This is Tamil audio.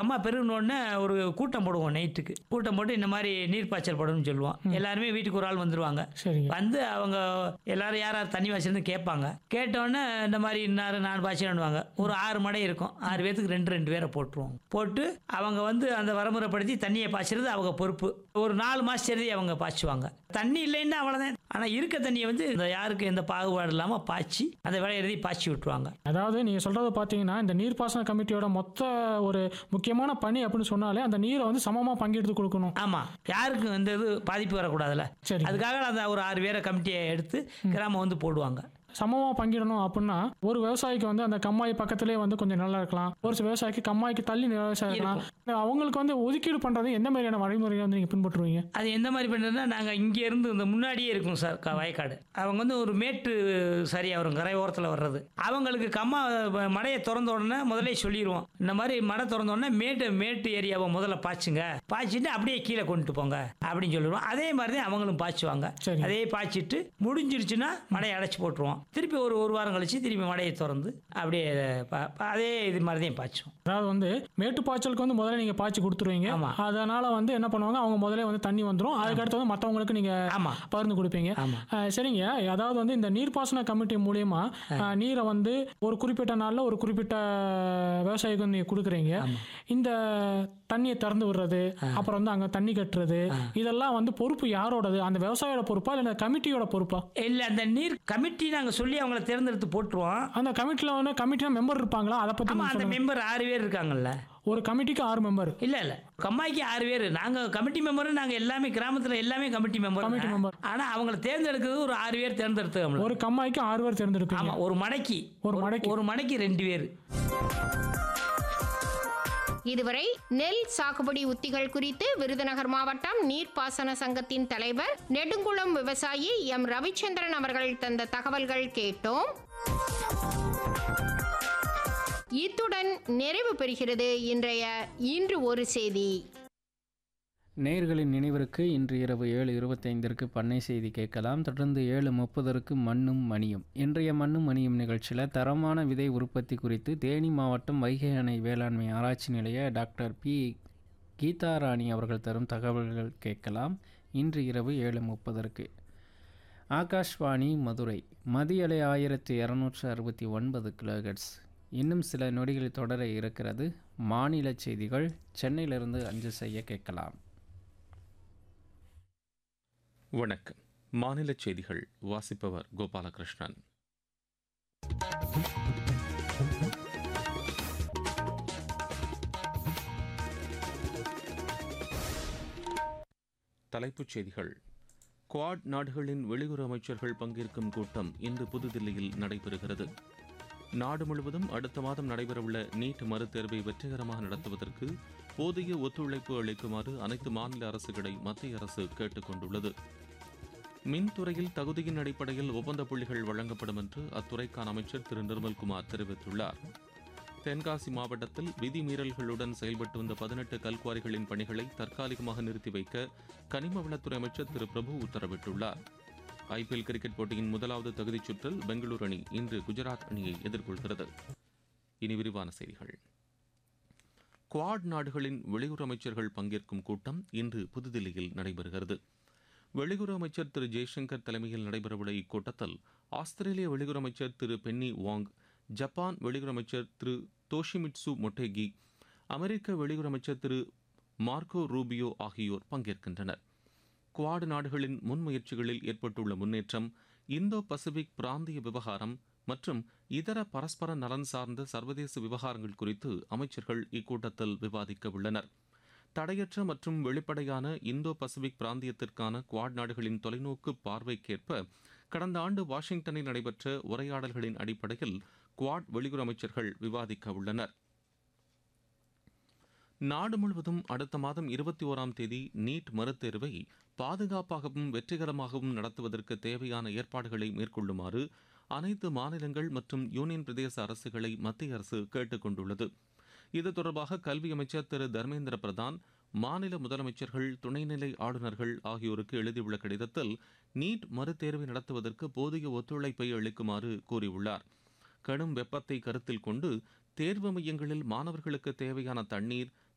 அம்மா பெருகினோடனே ஒரு கூட்டம் போடுவோம் நைட்டுக்கு கூட்டம் போட்டு இந்த மாதிரி நீர்ப்பாய்ச்சல் படும்னு சொல்லுவோம் எல்லாருமே வீட்டுக்கு ஒரு ஆள் வந்துருவாங்க சரிங்க வந்து அவங்க எல்லாரும் யார் யார் தண்ணி வாய்ச்சிருந்து கேட்பாங்க கேட்டோன்னே இந்த மாதிரி இன்னாரு நான் பாய்ச்சணுவாங்க ஒரு ஆறு மடை இருக்கும் ஆறு பேர்த்துக்கு ரெண்டு ரெண்டு பேரை போட்டுருவோம் போட்டு அவங்க வந்து அந்த வரமுறைப்படுத்தி தண்ணியை பாய்ச்சறது அவங்க பொறுப்பு ஒரு நாலு மாதம் சரி அவங்க பாய்ச்சுவாங்க தண்ணி இல்லைன்னா அவ்வளோதான் ஆனால் இருக்க தண்ணியை வந்து இந்த யாருக்கு எந்த பாகுபாடு இல்லாமல் பாய்ச்சி அந்த வேலை எழுதி பாய்ச்சி விட்டுருவாங்க அதாவது நீங்கள் சொல்கிறத பார்த்தீங்கன்னா இந்த நீர்ப்பாசன கமிட்டியோட மொத்த ஒரு முக்கியமான பணி அப்படின்னு சொன்னாலே அந்த நீரை வந்து சமமாக பங்கெடுத்து கொடுக்கணும் ஆமாம் யாருக்கும் இந்த இது பாதிப்பு வரக்கூடாதுல்ல சரி அதுக்காக அந்த ஒரு ஆறு பேரை கமிட்டியை எடுத்து கிராமம் வந்து போடுவாங்க சமமாக பங்கிடணும் அப்படின்னா ஒரு விவசாயிக்கு வந்து அந்த கம்மாய் பக்கத்திலே வந்து கொஞ்சம் நல்லா இருக்கலாம் ஒரு சில விவசாயிக்கு கம்மாய்க்கு தள்ளி விவசாயம் இருக்கலாம் அவங்களுக்கு வந்து ஒதுக்கீடு பண்ணுறது எந்த மாதிரியான வழிமுறையை வந்து நீங்கள் பின்பற்றுவீங்க அது எந்த மாதிரி பண்ணுறதுன்னா நாங்கள் இங்கே இருந்து இந்த முன்னாடியே இருக்கும் சார் க- வயக்காடு அவங்க வந்து ஒரு மேட்டு சரியாக வரும் கரை ஓரத்தில் வர்றது அவங்களுக்கு கம்மா வ- மடையை திறந்த உடனே முதல்ல சொல்லிடுவோம் இந்த மாதிரி மடை திறந்த உடனே மேட்டு மேட்டு ஏரியாவை முதல்ல பாய்ச்சுங்க பாய்ச்சிட்டு அப்படியே கீழே கொண்டுட்டு போங்க அப்படின்னு சொல்லிடுவோம் அதே மாதிரி தான் அவங்களும் பாய்ச்சுவாங்க சரி அதே பாய்ச்சிட்டு முடிஞ்சிருச்சுன்னா மடையை அடைச்சி போட்டுருவோம் திருப்பி ஒரு ஒரு வாரம் கழிச்சு திருப்பி மடையை திறந்து அப்படியே பா- பா- அதே இது மாதிரி தான் பாய்ச்சுவோம் அதாவது வந்து மேட்டு பாய்ச்சலுக்கு வந்து முதல்ல நீங்கள் பாய்ச்சி கொடுத்துருவீங்க ஆமா. அதனால வந்து என்ன பண்ணுவாங்க அவங்க முதல்ல வந்து தண்ணி வந்துடும் அதுக்கடுத்து வந்து மற்றவங்களுக்கு நீங்கள் ஆமாம் பகிர்ந்து கொடுப்பீங்க ஆமாம் அஹ் சரிங்க அதாவது வந்து இந்த நீர்ப்பாசன கமிட்டி மூலியமா அஹ், நீரை வந்து ஒரு குறிப்பிட்ட நாளில் ஒரு குறிப்பிட்ட விவசாயிக்கு வந்து நீங்கள் கொடுக்குறீங்க ஆமாம் இந்த தண்ணியை திறந்து விடுறது அப்புறம் வந்து அங்கே தண்ணி கட்டுறது இதெல்லாம் வந்து பொறுப்பு யாரோடது அந்த விவசாயியோட பொறுப்பா இல்லை கமிட்டியோட பொறுப்பா இல்லை அந்த நீர் கமிட்டி நாங்கள் சொல்லி அவங்கள தேர்ந்தெடுத்து போட்டுருவோம் அந்த கமிட்டியில் வந்து கமிட்டியில் மெம்பர் இருப்பாங்களா அதை பற்றி ஆமாம் அந்த மெம்பர் ஆறு பேர் இருக்காங்கல்ல ஒரு கமிட்டிக்கு ஆறு மெம்பர் இல்ல இல்ல கம்மாய்க்கு ஆறு பேர் நாங்க கமிட்டி மெம்பரும் நாங்க எல்லாமே கிராமத்துல எல்லாமே கமிட்டி மெம்பர் கமிட்டி மெம்பர் ஆனா அவங்கள தேர்ந்தெடுக்கிறது ஒரு ஆறு பேர் தேர்ந்தெடுத்துக்கோங்க ஒரு கம்மாய்க்கு ஆறு பேர் தேர்ந்தெடுப்பீங்க ஆமா ஒரு மடைக்கு ஒரு மடக்கி ஒரு மடைக்கு ரெண்டு பேர் இதுவரை நெல் சாகுபடி உத்திகள் குறித்து விருதுநகர் மாவட்டம் நீர்ப்பாசன சங்கத்தின் தலைவர் நெடுங்குளம் விவசாயி எம் ரவிச்சந்திரன் அவர்கள் தந்த தகவல்கள் கேட்டோம் இத்துடன் நிறைவு பெறுகிறது இன்றைய இன்று ஒரு செய்தி நேயர்களின் நினைவிற்கு இன்று இரவு ஏழு இருபத்தைந்திற்கு பண்ணை செய்தி கேட்கலாம் தொடர்ந்து ஏழு முப்பதற்கு மண்ணும் மணியும் இன்றைய மண்ணும் மணியும் நிகழ்ச்சியில் தரமான விதை உற்பத்தி குறித்து தேனி மாவட்டம் வைகை அணை வேளாண்மை ஆராய்ச்சி நிலைய டாக்டர் பி கீதா ராணி அவர்கள் தரும் தகவல்கள் கேட்கலாம் இன்று இரவு ஏழு முப்பதற்கு ஆகாஷ்வாணி மதுரை மதியலை ஆயிரத்தி இரநூற்று அறுபத்தி ஒன்பது கிலோஹெட்ஸ் இன்னும் சில நொடிகளில் தொடர இருக்கிறது மாநில செய்திகள் சென்னையிலிருந்து அஞ்சு செய்ய கேட்கலாம் வணக்கம் மாநில செய்திகள் வாசிப்பவர் கோபாலகிருஷ்ணன் தலைப்புச் செய்திகள் குவாட் நாடுகளின் வெளியுறவு அமைச்சர்கள் பங்கேற்கும் கூட்டம் இன்று புதுதில்லியில் நடைபெறுகிறது நாடு முழுவதும் அடுத்த மாதம் நடைபெறவுள்ள நீட் மறுதேர்வை வெற்றிகரமாக நடத்துவதற்கு போதிய ஒத்துழைப்பு அளிக்குமாறு அனைத்து மாநில அரசுகளை மத்திய அரசு கேட்டுக் கொண்டுள்ளது மின்துறையில் தகுதியின் அடிப்படையில் ஒப்பந்த புள்ளிகள் வழங்கப்படும் என்று அத்துறைக்கான அமைச்சர் திரு நிர்மல்குமார் தெரிவித்துள்ளார் தென்காசி மாவட்டத்தில் விதிமீறல்களுடன் செயல்பட்டு வந்த பதினெட்டு கல்குவாரிகளின் பணிகளை தற்காலிகமாக நிறுத்தி வைக்க கனிம வளத்துறை அமைச்சர் திரு பிரபு உத்தரவிட்டுள்ளார் ஐபிஎல் கிரிக்கெட் போட்டியின் முதலாவது தகுதிச் சுற்றில் பெங்களூரு அணி இன்று குஜராத் அணியை எதிர்கொள்கிறது இனி விரிவான செய்திகள் குவாட் நாடுகளின் வெளியுறவு அமைச்சர்கள் பங்கேற்கும் கூட்டம் இன்று புதுதில்லியில் நடைபெறுகிறது வெளியுறவு அமைச்சர் திரு ஜெய்சங்கர் தலைமையில் நடைபெறவுள்ள இக்கூட்டத்தில் ஆஸ்திரேலிய வெளியுறவு அமைச்சர் திரு பென்னி வாங் ஜப்பான் வெளியுறவு அமைச்சர் திரு தோஷிமிட்சு மொட்டேகி அமெரிக்க வெளியுறவு அமைச்சர் திரு மார்க்கோ ரூபியோ ஆகியோர் பங்கேற்கின்றனர் குவாடு நாடுகளின் முன்முயற்சிகளில் ஏற்பட்டுள்ள முன்னேற்றம் இந்தோ பசிபிக் பிராந்திய விவகாரம் மற்றும் இதர பரஸ்பர நலன் சார்ந்த சர்வதேச விவகாரங்கள் குறித்து அமைச்சர்கள் இக்கூட்டத்தில் விவாதிக்க உள்ளனர் தடையற்ற மற்றும் வெளிப்படையான இந்தோ பசிபிக் பிராந்தியத்திற்கான குவாட் நாடுகளின் தொலைநோக்கு பார்வைக்கேற்ப கடந்த ஆண்டு வாஷிங்டனில் நடைபெற்ற உரையாடல்களின் அடிப்படையில் குவாட் வெளியுறவு அமைச்சர்கள் விவாதிக்க உள்ளனர் நாடு முழுவதும் அடுத்த மாதம் இருபத்தி ஓராம் தேதி நீட் மறுதேர்வை பாதுகாப்பாகவும் வெற்றிகரமாகவும் நடத்துவதற்கு தேவையான ஏற்பாடுகளை மேற்கொள்ளுமாறு அனைத்து மாநிலங்கள் மற்றும் யூனியன் பிரதேச அரசுகளை மத்திய அரசு கேட்டுக் கொண்டுள்ளது இது தொடர்பாக கல்வி அமைச்சர் திரு தர்மேந்திர பிரதான் மாநில முதலமைச்சர்கள் துணைநிலை ஆளுநர்கள் ஆகியோருக்கு எழுதியுள்ள கடிதத்தில் நீட் மறுதேர்வை நடத்துவதற்கு போதிய ஒத்துழைப்பை அளிக்குமாறு கூறியுள்ளார் கடும் வெப்பத்தை கருத்தில் கொண்டு தேர்வு மையங்களில் மாணவர்களுக்கு தேவையான தண்ணீர்